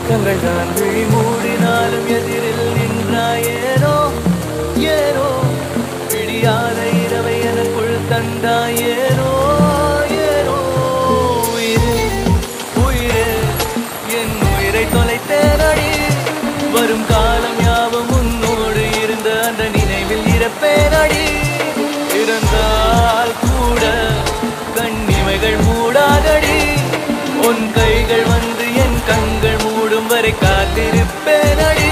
கண்கள் தான் விழி மூடினாலும் எதிரில் நின்றாயேனோ ஏனோ விடியாத இரவை எனக்குள் தந்தாயேனோ ஏனோ உயிரே உயிரே என் உயிரை தொலைத்தேனடி வரும் காலம் யாவும் உன்னோடு இருந்த அந்த நினைவில் இறப்பேனடி இருந்தால் கூட கண்ணிமைகள் மூடாதடி உன் கைகள் வந்து என் கண்கள் மூடும் வரை காத்திருப்பேனடி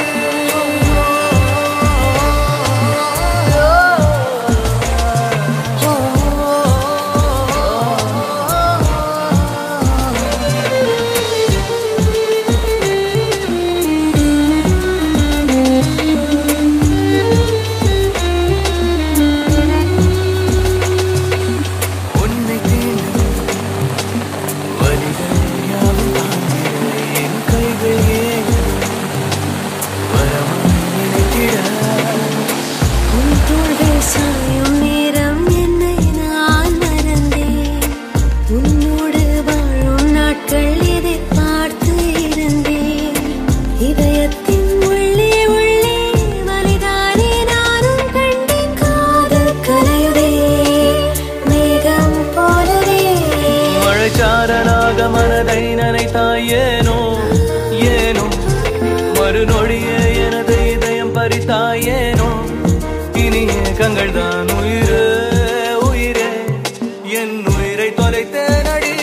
உன்னை தீண்டும் வலிகள் யாவும் தாங்கிட என் கைகள் ஏன் வரமாய் நினைத்திட உன் தோள்கள் சாயும் நேரம் என்னை நான் மறந்தேன் உன்னோடு வாழும் நாட்கள் எதிர்பார்த்து இருந்தேன் இதயத்தின் உள்ளே உள்ளே வலிதானே நானும் கண்டேன் காதல் கலையுதே மேகம் போலவே மழைச்சாரனாக மனதை நனைத்தாய் ஏனோ ஏனோ மறுநொடியே எனது இதயம் பறித்தாய் ஏனோ இனிய கண்கள் தான் உயிரே உயிரே என் உயிரை தொலைத்தேனடி